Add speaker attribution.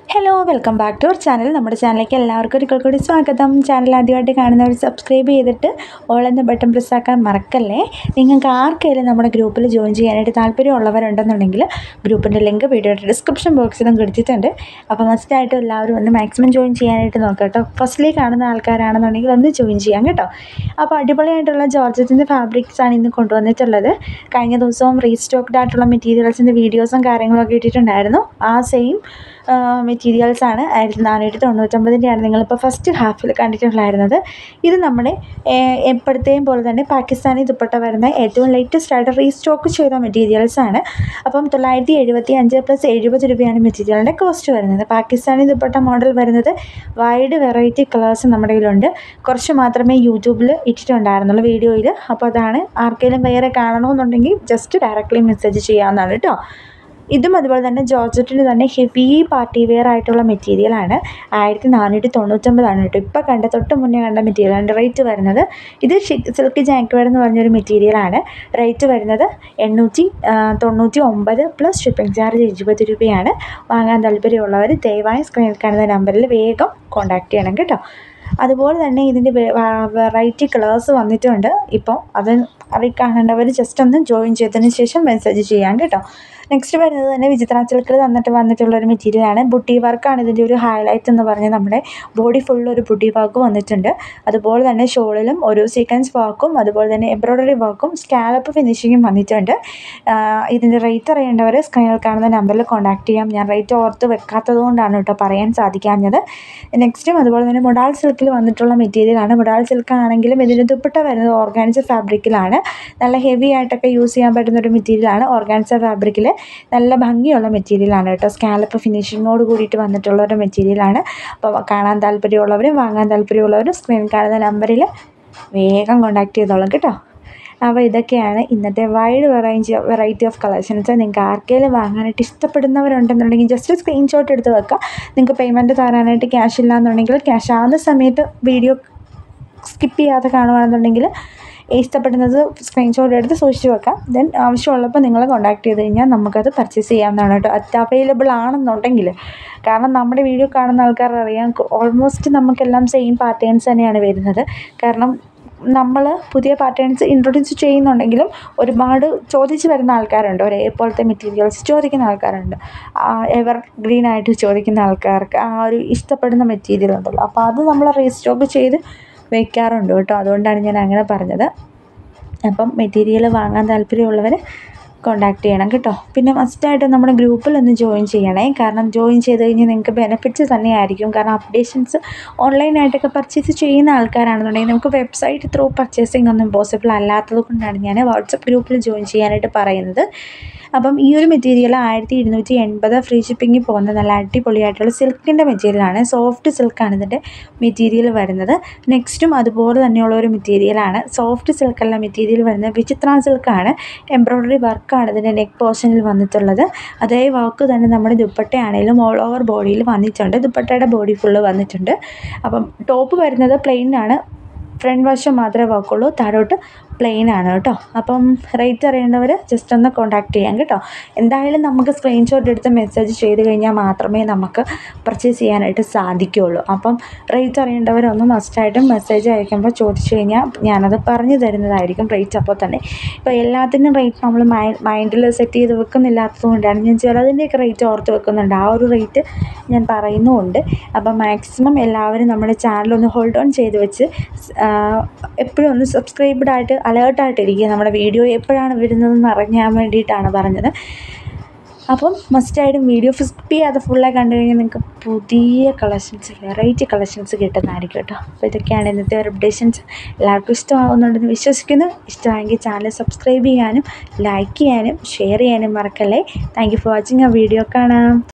Speaker 1: hello welcome back to our channel നമ്മുടെ ചാനലിലേക്ക് എല്ലാവർക്കും ഒരിക്കൽ കൂടി സ്വാഗതം ചാനൽ ആദ്യമായിട്ട് കാണുന്നവർ സബ്സ്ക്രൈബ് ചെയ്തിട്ട് ഓൾ എന്ന ബട്ടൺ പ്രസ് ആക്കാൻ മറക്കല്ലേ നിങ്ങൾക്ക് ആർക്കെങ്കിലും നമ്മുടെ ഗ്രൂപ്പിൽ ജോയിൻ ചെയ്യാനായിട്ട് താല്പര്യമുള്ളവരുണ്ടെന്നുണ്ടെങ്കിൽ ഗ്രൂപ്പിൻ്റെ ലിങ്ക് വീഡിയോയുടെ ഡിസ്ക്രിപ്ഷൻ ബോക്സിലും കൊടുത്തിട്ടുണ്ട് അപ്പോൾ മസ്റ്റായിട്ടും എല്ലാവരും ഒന്ന് മാക്സിമം ജോയിൻ ചെയ്യാനായിട്ട് നോക്കുക കേട്ടോ ഫസ്റ്റിലേ കാണുന്ന ആൾക്കാരാണെന്നുണ്ടെങ്കിൽ ഒന്ന് ജോയിൻ ചെയ്യാം കേട്ടോ അപ്പോൾ അടിപൊളിയായിട്ടുള്ള ജോർജറ്റിൻ്റെ ഫാബ്രിക്സ് ആണ് ഇന്ന് കൊണ്ടുവന്നിട്ടുള്ളത് കഴിഞ്ഞ ദിവസവും റീസ്റ്റോക്ഡ് ആയിട്ടുള്ള മെറ്റീരിയൽസിൻ്റെ വീഡിയോസും കാര്യങ്ങളൊക്കെ ഇട്ടിട്ടുണ്ടായിരുന്നു ആ സെയിം മെറ്റീരിയൽസ് ആണ് ആയിരത്തി നാനൂറ്റി തൊണ്ണൂറ്റൊമ്പതിൻ്റെയാണ് നിങ്ങളിപ്പോൾ ഫസ്റ്റ് ഹാഫിൽ കണ്ടിട്ടുണ്ടായിരുന്നത് ഇത് നമ്മുടെ ഏഹ്, എപ്പോഴത്തെയും പോലെ തന്നെ പാകിസ്ഥാനി ദുപ്പട്ട വരുന്ന ഏറ്റവും ലേറ്റസ്റ്റ് ആയിട്ട് റീസ്റ്റോക്ക് ചെയ്ത മെറ്റീരിയൽസ് ആണ് അപ്പം തൊള്ളായിരത്തി എഴുപത്തി അഞ്ച് പ്ലസ് എഴുപത് രൂപയാണ് മെറ്റീരിയലിൻ്റെ കോസ്റ്റ് വരുന്നത് പാകിസ്ഥാനി ദുപ്പട്ട മോഡൽ വരുന്നത് വൈഡ് വെറൈറ്റി കളേഴ്സ് നമ്മുടെ കയ്യിലുണ്ട് കുറച്ച് മാത്രമേ യൂട്യൂബിൽ ഇട്ടിട്ടുണ്ടായിരുന്നുള്ളൂ വീഡിയോയിൽ അപ്പോൾ അതാണ് ആർക്കെങ്കിലും വേറെ കാണണമെന്നുണ്ടെങ്കിൽ ജസ്റ്റ് ഡയറക്റ്റ്ലി മെസ്സേജ് ചെയ്യാവുന്നതാണ് കേട്ടോ ഇതും അതുപോലെ തന്നെ ജോർജറ്റിന് തന്നെ ഹെവി പാർട്ടി വെയർ ആയിട്ടുള്ള മെറ്റീരിയലാണ് ആയിരത്തി നാനൂറ്റി തൊണ്ണൂറ്റൊമ്പതാണ് കേട്ടോ ഇപ്പോൾ കണ്ട തൊട്ട് മുന്നേ കണ്ട മെറ്റീരിയലിൻ്റെ റേറ്റ് വരുന്നത് ഇത് സിൽക്ക് ജാക്വേഡ് എന്ന് പറഞ്ഞൊരു മെറ്റീരിയലാണ് റേറ്റ് വരുന്നത് എണ്ണൂറ്റി ആ, തൊണ്ണൂറ്റി ഒമ്പത് പ്ലസ് ഷിപ്പിംഗ് ചാർജ് എഴുപത് രൂപയാണ് വാങ്ങാൻ താല്പര്യമുള്ളവർ ദയവായി സ്ക്രീനിൽ കാണുന്ന നമ്പറിൽ വേഗം കോൺടാക്റ്റ് ചെയ്യണം കേട്ടോ അതുപോലെ തന്നെ ഇതിൻ്റെ വെറൈറ്റി കളേഴ്സ് വന്നിട്ടുണ്ട് ഇപ്പോൾ അത് അറിയി കാണേണ്ടവർ ജസ്റ്റ് ഒന്ന് ജോയിൻ ചെയ്തതിന് ശേഷം മെസ്സേജ് ചെയ്യാം കേട്ടോ നെക്സ്റ്റ് വരുന്നത് തന്നെ വിചിത്ര സിൽക്കിൽ തന്നിട്ട് വന്നിട്ടുള്ള ഒരു മെറ്റീരിയലാണ് ബുട്ടി വർക്കാണ് ഇതിൻ്റെ ഒരു ഹൈലൈറ്റ് എന്ന് പറഞ്ഞാൽ നമ്മുടെ ബോഡി ഫുൾ ഒരു ബുട്ടി വർക്ക് വന്നിട്ടുണ്ട് അതുപോലെ തന്നെ ഷോളിലും ഒരു സീക്വൻസ് വർക്കും അതുപോലെ തന്നെ എംബ്രോയ്ഡറി വർക്കും സ്കാലപ്പ് ഫിനിഷിങ്ങും വന്നിട്ടുണ്ട് ആഹ് ഇതിൻ്റെ റേറ്റ് അറിയേണ്ടവർ സ്ക്രീനിൽ കാണുന്ന നമ്പറിൽ കോൺടാക്ട് ചെയ്യാം ഞാൻ റേറ്റ് ഓർത്ത് വെക്കാത്തത് കൊണ്ടാണ് കേട്ടോ പറയാൻ സാധിക്കാഞ്ഞത് നെക്സ്റ്റും അതുപോലെ തന്നെ മൊഡാൾ സിൽക്കിൽ വന്നിട്ടുള്ള മെറ്റീരിയലാണ് മൊഡാൾ സിൽക്ക് ആണെങ്കിലും ഇതിൻ്റെ ദുപ്പട്ട വരുന്നത് ഓർഗാൻസ ഫാബ്രിക്കിലാണ് നല്ല ഹെവി ആയിട്ടൊക്കെ യൂസ് ചെയ്യാൻ പറ്റുന്ന ഒരു മെറ്റീരിയലാണ് ഓർഗാൻസ ഫാബ്രിക്കിൽ നല്ല ഭംഗിയുള്ള മെറ്റീരിയലാണ് കേട്ടോ സ്കാലപ്പ് ഫിനിഷിങ്ങോട് കൂടിയിട്ട് വന്നിട്ടുള്ള ഒരു മെറ്റീരിയലാണ് അപ്പോൾ കാണാൻ താല്പര്യമുള്ളവരും വാങ്ങാൻ താല്പര്യമുള്ളവരും സ്ക്രീനിൽ കാണുന്ന നമ്പറിൽ വേഗം കോൺടാക്ട് ചെയ്തോളാം കേട്ടോ അപ്പോൾ ഇതൊക്കെയാണ് ഇന്നത്തെ wide variety variety of collections നിങ്ങൾക്ക് ആർക്കെങ്കിലും വാങ്ങാനായിട്ട് ഇഷ്ടപ്പെടുന്നവരുണ്ടെന്നുണ്ടെങ്കിൽ ജസ്റ്റ് സ്ക്രീൻഷോട്ട് എടുത്ത് വെക്കുക നിങ്ങൾക്ക് പേയ്മെൻറ്റ് തരാനായിട്ട് ക്യാഷ് ഇല്ലാന്നുണ്ടെങ്കിൽ ക്യാഷ് ആവുന്ന സമയത്ത് വീഡിയോ സ്കിപ്പ് ചെയ്യാതെ കാണുകയാണെന്നുണ്ടെങ്കിൽ ഇഷ്ടപ്പെടുന്നത് സ്ക്രീൻഷോട്ട് എടുത്ത് സൂക്ഷിച്ച് വെക്കാം ദെൻ ആവശ്യമുള്ളപ്പോൾ നിങ്ങൾ കോൺടാക്ട് ചെയ്ത് കഴിഞ്ഞാൽ നമുക്കത് പർച്ചേസ് ചെയ്യാവുന്നതാണ് കേട്ടോ അത് അവൈലബിൾ ആണെന്നുണ്ടെങ്കിൽ കാരണം നമ്മുടെ വീഡിയോ കാണുന്ന ആൾക്കാർ അറിയാം ഓൾമോസ്റ്റ് നമുക്കെല്ലാം സെയിം പാറ്റേൺസ് തന്നെയാണ് വരുന്നത് കാരണം നമ്മൾ പുതിയ പാറ്റേൺസ് ഇൻട്രൊഡ്യൂസ് ചെയ്യുന്നുണ്ടെങ്കിലും ഒരുപാട് ചോദിച്ച് വരുന്ന ആൾക്കാരുണ്ട് ഒരേപോലത്തെ മെറ്റീരിയൽസ് ചോദിക്കുന്ന ആൾക്കാരുണ്ട് എവർ ഗ്രീൻ ആയിട്ട് ചോദിക്കുന്ന ആൾക്കാർക്ക് ആ ഒരു ഇഷ്ടപ്പെടുന്ന മെറ്റീരിയൽ ഉണ്ടല്ലോ അപ്പോൾ അത് നമ്മൾ റീസ്റ്റോക്ക് ചെയ്ത് വെക്കാറുണ്ട് കേട്ടോ അതുകൊണ്ടാണ് ഞാൻ അങ്ങനെ പറഞ്ഞത് അപ്പം മെറ്റീരിയൽ വാങ്ങാൻ താല്പര്യമുള്ളവർ കോൺടാക്ട് ചെയ്യണം കേട്ടോ പിന്നെ മസ്റ്റായിട്ട് നമ്മുടെ ഗ്രൂപ്പിൽ ഒന്ന് ജോയിൻ ചെയ്യണേ കാരണം ജോയിൻ ചെയ്ത് കഴിഞ്ഞാൽ നിങ്ങൾക്ക് ബെനിഫിറ്റ്സ് തന്നെയായിരിക്കും കാരണം അപ്ഡേഷൻസ് ഓൺലൈനായിട്ടൊക്കെ പർച്ചേസ് ചെയ്യുന്ന ആൾക്കാരാണെന്നുണ്ടെങ്കിൽ നമുക്ക് വെബ്സൈറ്റ് ത്രൂ പർച്ചേസിംഗ് ഒന്നും പോസിബിൾ അല്ലാത്തത് കൊണ്ടാണ് ഞാൻ വാട്സപ്പ് ഗ്രൂപ്പിൽ ജോയിൻ ചെയ്യാനായിട്ട് പറയുന്നത് അപ്പം ഈ ഒരു മെറ്റീരിയൽ ആയിരത്തി ഇരുന്നൂറ്റി എൺപത് ഫ്രീ ഷിപ്പിങ്ങിൽ പോകുന്ന നല്ല അടിപൊളിയായിട്ടുള്ള സിൽക്കിൻ്റെ മെറ്റീരിയലാണ് സോഫ്റ്റ് സിൽക്കാണ് ഇതിൻ്റെ മെറ്റീരിയൽ വരുന്നത് നെക്സ്റ്റും അതുപോലെ തന്നെയുള്ള ഒരു മെറ്റീരിയലാണ് സോഫ്റ്റ് സിൽക്കല്ല മെറ്റീരിയൽ വരുന്നത് വിചിത്ര സിൽക്കാണ് എംബ്രോയ്ഡറി വർക്കാണ് ഇതിൻ്റെ നെക്ക് പോർഷനിൽ വന്നിട്ടുള്ളത് അതേ വർക്ക് തന്നെ നമ്മുടെ ദുപ്പട്ടയാണെങ്കിലും ഓൾ ഓവർ ബോഡിയിൽ വന്നിട്ടുണ്ട് ദുപ്പട്ടയുടെ ബോഡി ഫുള്ള് വന്നിട്ടുണ്ട് അപ്പം ടോപ്പ് വരുന്നത് പ്ലെയിൻ ആണ് ഫ്രണ്ട് വശം മാത്രമേ വർക്കുള്ളൂ താഴോട്ട് പ്ലെയിൻ ആണ് കേട്ടോ അപ്പം റേറ്റ് അറിയേണ്ടവർ ജസ്റ്റ് ഒന്ന് കോൺടാക്ട് ചെയ്യാം കേട്ടോ എന്തായാലും നമുക്ക് സ്ക്രീൻഷോട്ട് എടുത്ത് മെസ്സേജ് ചെയ്ത് കഴിഞ്ഞാൽ മാത്രമേ നമുക്ക് പർച്ചേസ് ചെയ്യാനായിട്ട് സാധിക്കുകയുള്ളൂ അപ്പം റേറ്റ് അറിയേണ്ടവരൊന്ന് മസ്റ്റായിട്ടും മെസ്സേജ് അയക്കുമ്പോൾ ചോദിച്ചു കഴിഞ്ഞാൽ ഞാനത് പറഞ്ഞു തരുന്നതായിരിക്കും റേറ്റ് അപ്പോൾ തന്നെ ഇപ്പോൾ എല്ലാത്തിനും റേറ്റ് നമ്മൾ മൈൻഡിൽ സെറ്റ് ചെയ്ത് വെക്കുന്നില്ലാത്തത് കൊണ്ടാണ് ഞാൻ ചിലതിൻ്റെയൊക്കെ റേറ്റ് ഓർത്ത് വെക്കുന്നുണ്ട് ആ ഒരു റേറ്റ് ഞാൻ പറയുന്നുമുണ്ട് അപ്പം മാക്സിമം എല്ലാവരും നമ്മുടെ ചാനൽ ഒന്ന് ഹോൾഡ് ഓൺ ചെയ്ത് വെച്ച് എപ്പോഴും ഒന്ന് സബ്സ്ക്രൈബ്ഡ് ആയിട്ട് അലേർട്ടായിട്ടിരിക്കുക നമ്മുടെ വീഡിയോ എപ്പോഴാണ് വരുന്നതെന്ന് അറിഞ്ഞാൻ വേണ്ടിയിട്ടാണ് പറഞ്ഞത് അപ്പം മസ്റ്റായിട്ടും വീഡിയോ സ്കിപ്പ് ചെയ്യാതെ ഫുള്ളായി കണ്ടു കഴിഞ്ഞാൽ നിങ്ങൾക്ക് പുതിയ കളക്ഷൻസ് വെറൈറ്റി കളക്ഷൻസ് കിട്ടുന്നതായിരിക്കും കേട്ടോ അപ്പോൾ ഇതൊക്കെയാണ് ഇന്നത്തെ ഒരു അപ്ഡേഷൻസ് എല്ലാവർക്കും ഇഷ്ടമാകുന്നുണ്ടെന്ന് വിശ്വസിക്കുന്നു ഇഷ്ടമായെങ്കിൽ ചാനൽ സബ്സ്ക്രൈബ് ചെയ്യാനും ലൈക്ക് ചെയ്യാനും ഷെയർ ചെയ്യാനും മറക്കല്ലേ താങ്ക് യു ഫോർ വാച്ചിങ് ആ വീഡിയോ കാണാം